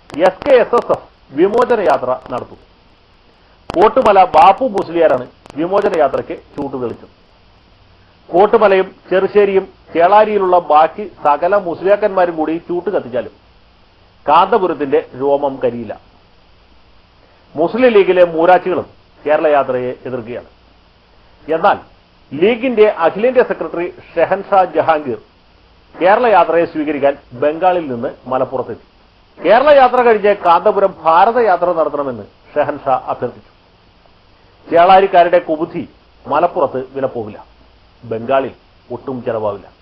S K S S F വിമോചന യാത്ര നടത്തും കോട്ടുമല ബാപ്പു മുസ്ലിയാരാണ് വിമോചന യാത്രയ്ക്ക് ചൂട്ടുതെളിച്ചത് കോട്ടുമലയും ചെറുശ്ശേരിയും ചേളാരിയിലുള്ള ബാക്കി സകല മുസ്ലിയാക്കന്മാരും കൂടി ചൂട്ട് കത്തിച്ചാലും കാന്തപുരത്തിന്റെ രോമം കരിയില്ല മുസ്ലിം ലീഗിലെ മൂരാച്ചികളും കേരള യാത്രയെ എതിർക്കുകയാണ് എന്നാൽ ലീഗിന്റെ അഖിലേന്ത്യാ സെക്രട്ടറി ഷെഹൻഷാ ജഹാംഗീർ കേരള യാത്രയെ സ്വീകരിക്കാൻ ബംഗാളിൽ നിന്ന് മലപ്പുറത്തെത്തി കേരള യാത്ര കഴിഞ്ഞ് കാന്തപുരം ഭാരതയാത്ര നടത്തണമെന്ന് ഷെഹൻഷാ അഭ്യർത്ഥിച്ചു ചേളാരിക്കാരുടെ കുബുദ്ധി മലപ്പുറത്ത് വിലപ്പോവില്ല ബംഗാളിൽ ഒട്ടും ചെലവാവില്ല